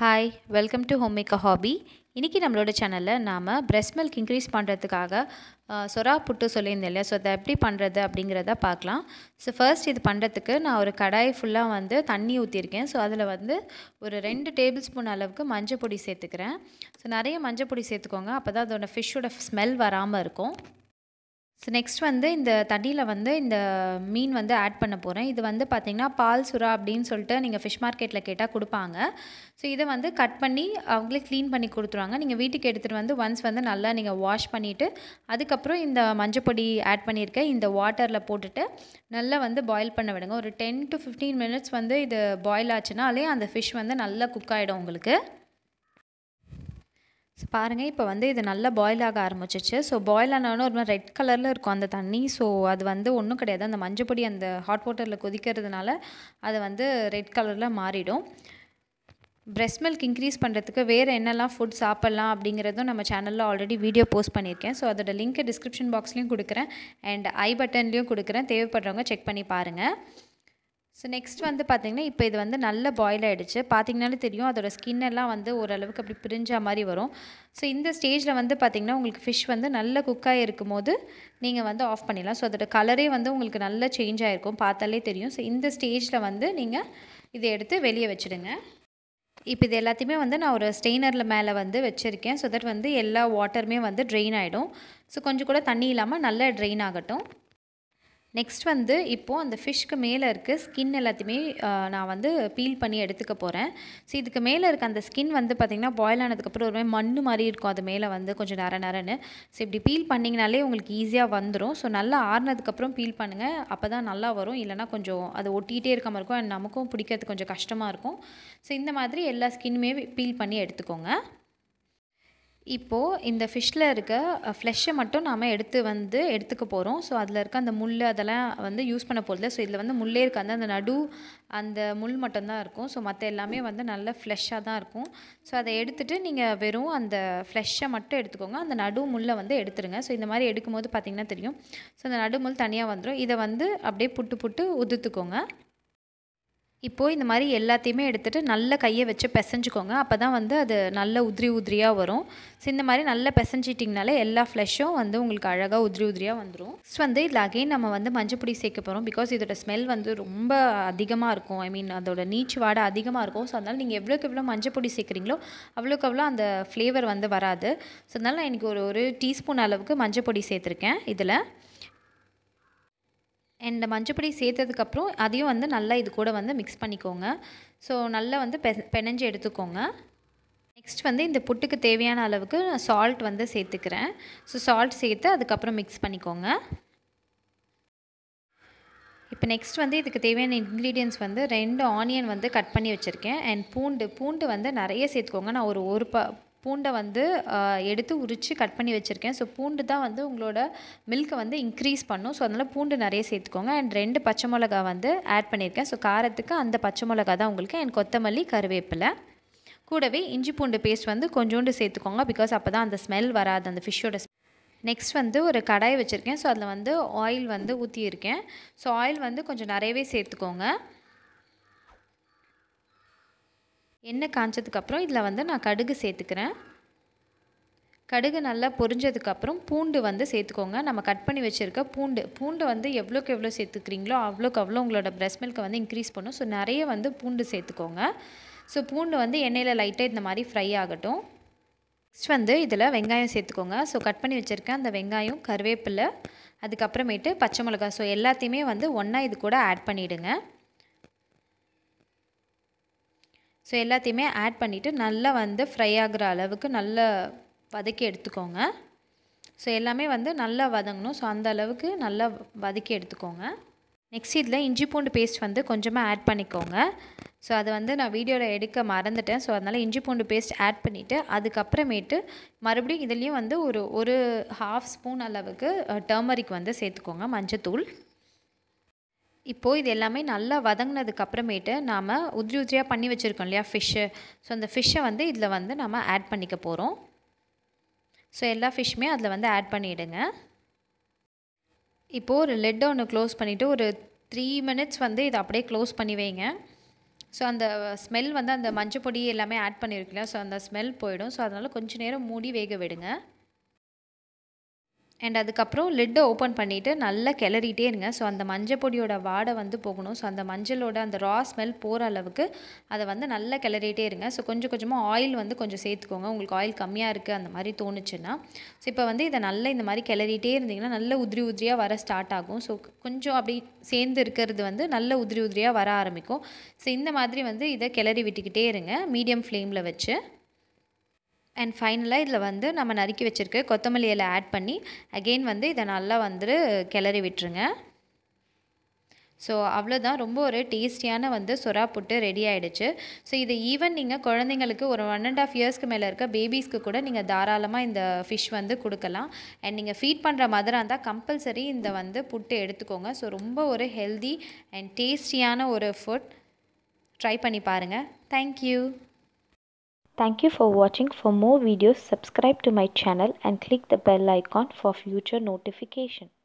Hi welcome to home maker hobby இன்றைக்கி நம்மளோட சேனலில் நாம் breast milk இன்க்ரீஸ் பண்ணுறதுக்காக சொரா புட்டு சொல்லியிருந்தேன் இல்லையா ஸோ அதை எப்படி பண்ணுறது அப்படிங்கிறத பார்க்கலாம் ஸோ ஃபர்ஸ்ட் இது பண்ணுறதுக்கு நான் ஒரு கடாய் ஃபுல்லாக வந்து தண்ணி ஊற்றிருக்கேன் ஸோ அதில் வந்து ஒரு ரெண்டு டேபிள் ஸ்பூன் அளவுக்கு மஞ்சள் பொடி சேர்த்துக்கிறேன் ஸோ நிறைய மஞ்சள் பொடி சேர்த்துக்கோங்க அப்போ தான் அதோட ஃபிஷ்ஷோட ஸ்மெல் வராமல் இருக்கும் ஸோ நெக்ஸ்ட் வந்து இந்த தண்ணியில் வந்து இந்த மீன் வந்து ஆட் பண்ண போகிறேன் இது வந்து பார்த்திங்கன்னா பால் சுறா அப்படின்னு சொல்லிட்டு நீங்கள் ஃபிஷ் மார்க்கெட்டில் கேட்டால் கொடுப்பாங்க ஸோ இதை வந்து கட் பண்ணி அவங்களே க்ளீன் பண்ணி கொடுத்துருவாங்க நீங்கள் வீட்டுக்கு எடுத்துகிட்டு வந்து ஒன்ஸ் வந்து நல்லா நீங்கள் வாஷ் பண்ணிவிட்டு அதுக்கப்புறம் இந்த மஞ்சப்பொடி ஆட் பண்ணியிருக்க இந்த வாட்டரில் போட்டுட்டு நல்லா வந்து பாயில் பண்ண விடுங்க ஒரு டென் டு ஃபிஃப்டீன் மினிட்ஸ் வந்து இது பாயில் ஆச்சுனாலே அந்த ஃபிஷ் வந்து நல்லா குக் ஆகிடும் உங்களுக்கு ஸோ பாருங்கள் இப்போ வந்து இது நல்லா பாயில் ஆக ஆரம்பிச்சிச்சு ஸோ பாயில் ஆனவொன்னே ஒரு மாதிரி ரெட் கலரில் இருக்கும் அந்த தண்ணி ஸோ அது வந்து ஒன்றும் கிடையாது அந்த மஞ்சப்பொடி அந்த ஹாட் வாட்டரில் கொதிக்கிறதுனால அது வந்து ரெட் கலரில் மாறிடும் பிரெஸ்ட் மில்க் இன்க்ரீஸ் பண்ணுறதுக்கு வேறு என்னெல்லாம் ஃபுட் சாப்பிட்லாம் அப்படிங்கிறதும் நம்ம சேனலில் ஆல்ரெடி வீடியோ போஸ்ட் பண்ணியிருக்கேன் ஸோ அதோட லிங்க்கை டிஸ்கிரிப்ஷன் பாக்ஸ்லேயும் கொடுக்குறேன் அண்ட் ஐ பட்டன்லேயும் கொடுக்குறேன் தேவைப்படுறவங்க செக் பண்ணி பாருங்கள் ஸோ நெக்ஸ்ட் வந்து பார்த்திங்கன்னா இப்போ இது வந்து நல்ல பாயில் ஆகிடுச்சு பார்த்திங்கனாலே தெரியும் அதோட ஸ்கின் எல்லாம் வந்து ஓரளவுக்கு அப்படி பிரிஞ்ச மாதிரி வரும் ஸோ இந்த ஸ்டேஜில் வந்து பார்த்திங்கன்னா உங்களுக்கு ஃபிஷ் வந்து நல்ல குக்காக இருக்கும் போது நீங்கள் வந்து ஆஃப் பண்ணிடலாம் ஸோ அதோட கலரே வந்து உங்களுக்கு நல்ல சேஞ்ச் ஆகிருக்கும் பார்த்தாலே தெரியும் ஸோ இந்த ஸ்டேஜில் வந்து நீங்கள் இதை எடுத்து வெளியே வச்சுடுங்க இப்போ இது எல்லாத்தையுமே வந்து நான் ஒரு ஸ்டெய்னரில் மேலே வந்து வச்சுருக்கேன் ஸோ தட் வந்து எல்லா வாட்டருமே வந்து ட்ரெயின் ஆகிடும் ஸோ கொஞ்சம் கூட தண்ணி இல்லாமல் நல்லா ட்ரெயின் ஆகட்டும் நெக்ஸ்ட் வந்து இப்போது அந்த ஃபிஷ்க்கு மேலே இருக்க ஸ்கின் எல்லாத்தையுமே நான் வந்து பீல் பண்ணி எடுத்துக்க போகிறேன் ஸோ இதுக்கு மேலே இருக்க அந்த ஸ்கின் வந்து பார்த்திங்கன்னா பாயில் ஆனதுக்கப்புறம் ஒரு மாதிரி மண் மாதிரி இருக்கும் அது மேலே வந்து கொஞ்சம் நர நரன்னு ஸோ இப்படி பீல் பண்ணிங்கனாலே உங்களுக்கு ஈஸியாக வந்துடும் ஸோ நல்லா ஆறுனதுக்கப்புறம் பீல் பண்ணுங்கள் அப்போ தான் நல்லா வரும் இல்லைனா கொஞ்சம் அது ஒட்டிகிட்டே இருக்காமல் இருக்கும் அண்ட் நமக்கும் பிடிக்கிறது கொஞ்சம் கஷ்டமாக இருக்கும் ஸோ இந்த மாதிரி எல்லா ஸ்கின்னுமே பீல் பண்ணி எடுத்துக்கோங்க இப்போது இந்த ஃபிஷ்ஷில் இருக்க ஃப்ளெஷ்ஷை மட்டும் நாம் எடுத்து வந்து எடுத்துக்க போகிறோம் ஸோ அதில் இருக்க அந்த முள் அதெல்லாம் வந்து யூஸ் பண்ண போகிறது ஸோ இதில் வந்து முள்ளே இருக்காது அந்த நடு அந்த முள் மட்டும்தான் இருக்கும் ஸோ மற்ற எல்லாமே வந்து நல்ல ஃப்ளெஷ்ஷாக தான் இருக்கும் ஸோ அதை எடுத்துகிட்டு நீங்கள் வெறும் அந்த ஃப்ளெஷ்ஷை மட்டும் எடுத்துக்கோங்க அந்த நடு முள்ளை வந்து எடுத்துருங்க ஸோ இந்த மாதிரி எடுக்கும்போது பார்த்திங்கன்னா தெரியும் ஸோ அந்த நடு முள் தனியாக வந்துடும் இதை வந்து அப்படியே புட்டு புட்டு உதுத்துக்கோங்க இப்போது இந்த மாதிரி எல்லாத்தையுமே எடுத்துகிட்டு நல்ல கையை வச்சு பிசைஞ்சுக்கோங்க அப்போ தான் வந்து அது நல்ல உதிரி உதிரியாக வரும் ஸோ இந்த மாதிரி நல்லா பிசைஞ்சிட்டிங்கனாலே எல்லா ஃப்ளெஷ்ஷும் வந்து உங்களுக்கு அழகாக உதிரி உதிரியாக வந்துடும் நெக்ஸ்ட் வந்து இதில் அகெயின் நம்ம வந்து மஞ்சப்பொடி சேர்க்க போகிறோம் பிகாஸ் இதோட ஸ்மெல் வந்து ரொம்ப அதிகமாக இருக்கும் ஐ மீன் அதோட நீச்சு வாடை அதிகமாக இருக்கும் ஸோ அதனால் நீங்கள் எவ்வளோக்கு எவ்வளோ மஞ்சப்பொடி சேர்க்குறீங்களோ அவ்வளோக்கு அவ்வளோ அந்த ஃப்ளேவர் வந்து வராது ஸோ அதனால் நான் இன்றைக்கி ஒரு ஒரு டீஸ்பூன் அளவுக்கு மஞ்சப்பொடி சேர்த்துருக்கேன் இதில் அண்ட் மஞ்சப்பொடி சேர்த்ததுக்கப்புறம் அதையும் வந்து நல்லா இது கூட வந்து மிக்ஸ் பண்ணிக்கோங்க ஸோ நல்லா வந்து பெ பெனஞ்சு எடுத்துக்கோங்க நெக்ஸ்ட் வந்து இந்த புட்டுக்கு தேவையான அளவுக்கு சால்ட் வந்து சேர்த்துக்கிறேன் ஸோ சால்ட் சேர்த்து அதுக்கப்புறம் மிக்ஸ் பண்ணிக்கோங்க இப்போ நெக்ஸ்ட் வந்து இதுக்கு தேவையான இன்க்ரீடியன்ஸ் வந்து ரெண்டு ஆனியன் வந்து கட் பண்ணி வச்சுருக்கேன் அண்ட் பூண்டு பூண்டு வந்து நிறைய சேர்த்துக்கோங்க நான் ஒரு ஒரு ப பூண்டை வந்து எடுத்து உரித்து கட் பண்ணி வச்சுருக்கேன் ஸோ பூண்டு தான் வந்து உங்களோட மில்கை வந்து இன்க்ரீஸ் பண்ணும் ஸோ அதனால் பூண்டு நிறைய சேர்த்துக்கோங்க அண்ட் ரெண்டு பச்சை மிளகா வந்து ஆட் பண்ணியிருக்கேன் ஸோ காரத்துக்கு அந்த பச்சை மிளகா தான் உங்களுக்கு அண்ட் கொத்தமல்லி கருவேப்பிலை கூடவே இஞ்சி பூண்டு பேஸ்ட் வந்து கொஞ்சோண்டு சேர்த்துக்கோங்க பிகாஸ் அப்போ தான் அந்த ஸ்மெல் வராது அந்த ஃபிஷ்ஷோட நெக்ஸ்ட் வந்து ஒரு கடாய் வச்சுருக்கேன் ஸோ அதில் வந்து ஆயில் வந்து ஊற்றியிருக்கேன் ஸோ ஆயில் வந்து கொஞ்சம் நிறையவே சேர்த்துக்கோங்க எண்ணெய் காஞ்சதுக்கப்புறம் இதில் வந்து நான் கடுகு சேர்த்துக்கிறேன் கடுகு நல்லா பொரிஞ்சதுக்கப்புறம் பூண்டு வந்து சேர்த்துக்கோங்க நம்ம கட் பண்ணி வச்சுருக்க பூண்டு பூண்டு வந்து எவ்வளோக்கு எவ்வளோ சேர்த்துக்கிறீங்களோ அவ்வளோக்கு அவ்வளோ உங்களோட ப்ரெஸ்ட் மில்கை வந்து இன்க்ரீஸ் பண்ணும் ஸோ நிறைய வந்து பூண்டு சேர்த்துக்கோங்க ஸோ பூண்டு வந்து எண்ணெயில் லைட்டாக இந்த மாதிரி ஃப்ரை ஆகட்டும் நெக்ஸ்ட் வந்து இதில் வெங்காயம் சேர்த்துக்கோங்க ஸோ கட் பண்ணி வச்சுருக்கேன் அந்த வெங்காயம் கருவேப்பிலை அதுக்கப்புறமேட்டு பச்சை மிளகா ஸோ எல்லாத்தையுமே வந்து ஒன்றா இது கூட ஆட் பண்ணிவிடுங்க ஸோ எல்லாத்தையுமே ஆட் பண்ணிவிட்டு நல்லா வந்து ஃப்ரை ஆகிற அளவுக்கு நல்லா வதக்கி எடுத்துக்கோங்க ஸோ எல்லாமே வந்து நல்லா வதங்கணும் ஸோ அந்த அளவுக்கு நல்லா வதக்கி எடுத்துக்கோங்க நெக்ஸ்ட் இதில் இஞ்சி பூண்டு பேஸ்ட் வந்து கொஞ்சமாக ஆட் பண்ணிக்கோங்க ஸோ அதை வந்து நான் வீடியோவில் எடுக்க மறந்துட்டேன் ஸோ அதனால் இஞ்சி பூண்டு பேஸ்ட் ஆட் பண்ணிவிட்டு அதுக்கப்புறமேட்டு மறுபடியும் இதுலேயும் வந்து ஒரு ஒரு ஹாஃப் ஸ்பூன் அளவுக்கு டர்மரிக் வந்து சேர்த்துக்கோங்க மஞ்சத்தூள் இப்போது இது எல்லாமே நல்லா வதங்கினதுக்கு அப்புறமேட்டு நாம் உதிரி உதிரியாக பண்ணி வச்சுருக்கோம் இல்லையா ஃபிஷ்ஷு ஸோ அந்த ஃபிஷ்ஷை வந்து இதில் வந்து நம்ம ஆட் பண்ணிக்க போகிறோம் ஸோ எல்லா ஃபிஷ்ஷுமே அதில் வந்து ஆட் பண்ணிவிடுங்க இப்போது ஒரு லெட்டை ஒன்று க்ளோஸ் பண்ணிவிட்டு ஒரு த்ரீ மினிட்ஸ் வந்து இதை அப்படியே க்ளோஸ் பண்ணி வைங்க ஸோ அந்த ஸ்மெல் வந்து அந்த மஞ்சள் பொடி எல்லாமே ஆட் பண்ணியிருக்கல ஸோ அந்த ஸ்மெல் போயிடும் ஸோ அதனால் கொஞ்சம் நேரம் மூடி வேக விடுங்க அண்ட் அதுக்கப்புறம் லிட்டை ஓப்பன் பண்ணிவிட்டு நல்லா கிளறிட்டே இருங்க ஸோ அந்த மஞ்சள் பொடியோட வாடை வந்து போகணும் ஸோ அந்த மஞ்சளோட அந்த ரா ஸ்மெல் போகிற அளவுக்கு அதை வந்து நல்லா கிளறிட்டே இருங்க ஸோ கொஞ்சம் கொஞ்சமாக ஆயில் வந்து கொஞ்சம் சேர்த்துக்கோங்க உங்களுக்கு ஆயில் கம்மியாக இருக்குது அந்த மாதிரி தோணுச்சுன்னா ஸோ இப்போ வந்து இதை நல்லா இந்த மாதிரி கிளறிட்டே இருந்தீங்கன்னா நல்ல உதிரி உதிரியாக வர ஸ்டார்ட் ஆகும் ஸோ கொஞ்சம் அப்படி சேர்ந்து இருக்கிறது வந்து நல்ல உதிரி உதிரியாக வர ஆரம்பிக்கும் ஸோ இந்த மாதிரி வந்து இதை கிளறி விட்டுக்கிட்டே இருங்க மீடியம் ஃப்ளேமில் வச்சு அண்ட் ஃபைனலாக இதில் வந்து நம்ம நறுக்கி வச்சுருக்க கொத்தமல்லி இலை ஆட் பண்ணி அகெயின் வந்து இதை நல்லா வந்து கிளறி விட்டுருங்க ஸோ அவ்வளோதான் ரொம்ப ஒரு டேஸ்டியான வந்து சொரா புட்டு ரெடி ஆகிடுச்சு ஸோ இதை ஈவன் நீங்கள் குழந்தைங்களுக்கு ஒரு ஒன் அண்ட் ஆஃப் இயர்ஸ்க்கு மேலே இருக்க பேபிஸ்க்கு கூட நீங்கள் தாராளமாக இந்த ஃபிஷ் வந்து கொடுக்கலாம் அண்ட் நீங்கள் ஃபீட் பண்ணுற மாதிரி இருந்தால் கம்பல்சரி இந்த வந்து புட்டு எடுத்துக்கோங்க ஸோ ரொம்ப ஒரு ஹெல்தி அண்ட் டேஸ்டியான ஒரு ஃபுட் ட்ரை பண்ணி பாருங்கள் thank you Thank you for watching. For more videos, subscribe to my channel and click the bell icon for future notification.